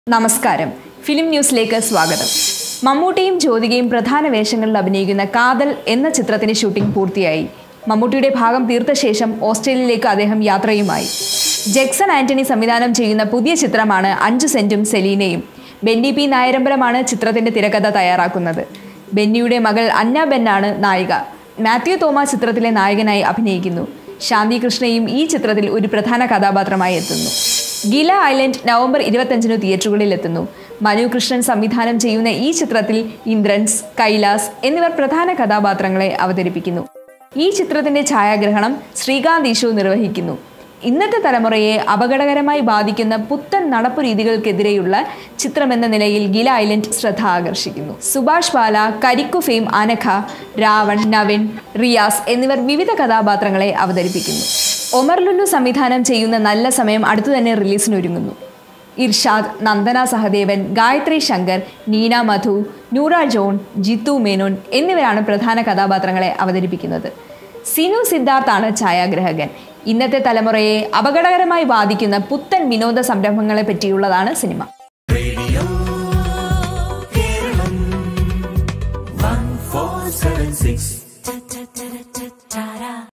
നമസ്കാരം ഫിലിം ന്യൂസിലേക്ക് സ്വാഗതം മമ്മൂട്ടിയും ജ്യോതികയും പ്രധാന വേഷങ്ങളിൽ അഭിനയിക്കുന്ന കാതൽ എന്ന ചിത്രത്തിന്റെ ഷൂട്ടിംഗ് പൂർത്തിയായി മമ്മൂട്ടിയുടെ ഭാഗം തീർത്ത ശേഷം ഓസ്ട്രേലിയയിലേക്ക് അദ്ദേഹം യാത്രയുമായി ജെക്സൺ ആന്റണി സംവിധാനം ചെയ്യുന്ന പുതിയ ചിത്രമാണ് അഞ്ചു സെന്റും സെലീനയും ബെന്നി പി നായരമ്പലമാണ് ചിത്രത്തിന്റെ തിരക്കഥ തയ്യാറാക്കുന്നത് ബെന്നിയുടെ മകൾ അന്ന ബെന്നാണ് നായിക മാത്യു തോമ ചിത്രത്തിലെ നായകനായി അഭിനയിക്കുന്നു ശാന്തി കൃഷ്ണയും ഈ ചിത്രത്തിൽ ഒരു പ്രധാന കഥാപാത്രമായി എത്തുന്നു ഗില ഐലൻഡ് നവംബർ ഇരുപത്തഞ്ചിന് തിയേറ്ററുകളിൽ എത്തുന്നു മനു കൃഷ്ണൻ സംവിധാനം ചെയ്യുന്ന ഈ ചിത്രത്തിൽ ഇന്ദ്രൻസ് കൈലാസ് എന്നിവർ പ്രധാന കഥാപാത്രങ്ങളെ അവതരിപ്പിക്കുന്നു ഈ ചിത്രത്തിന്റെ ഛായാഗ്രഹണം ശ്രീകാന്ത് ഈശോ നിർവഹിക്കുന്നു ഇന്നത്തെ തലമുറയെ അപകടകരമായി ബാധിക്കുന്ന പുത്തൻ നടപ്പു രീതികൾക്കെതിരെയുള്ള ചിത്രമെന്ന നിലയിൽ ഗില ഐലൻഡ് ശ്രദ്ധ ആകർഷിക്കുന്നു സുഭാഷ് ബാല കരിക്കു ഫെയിം അനഘ രാവൺ നവിൻ റിയാസ് എന്നിവർ വിവിധ കഥാപാത്രങ്ങളെ അവതരിപ്പിക്കുന്നു ഒമർ ലുല്ലു സംവിധാനം ചെയ്യുന്ന നല്ല സമയം അടുത്തു തന്നെ റിലീസിനൊരുങ്ങുന്നു ഇർഷാദ് നന്ദന സഹദേവൻ ഗായത്രി ശങ്കർ നീന മധു നൂറ ജോൺ ജിത്തു മേനോൻ എന്നിവരാണ് പ്രധാന കഥാപാത്രങ്ങളെ അവതരിപ്പിക്കുന്നത് സിനു സിദ്ധാർത്ഥാണ് ഛായാഗ്രഹകൻ ഇന്നത്തെ തലമുറയെ അപകടകരമായി ബാധിക്കുന്ന പുത്തൻ വിനോദ സംരംഭങ്ങളെ പറ്റിയുള്ളതാണ് സിനിമ Radio Kerala 1476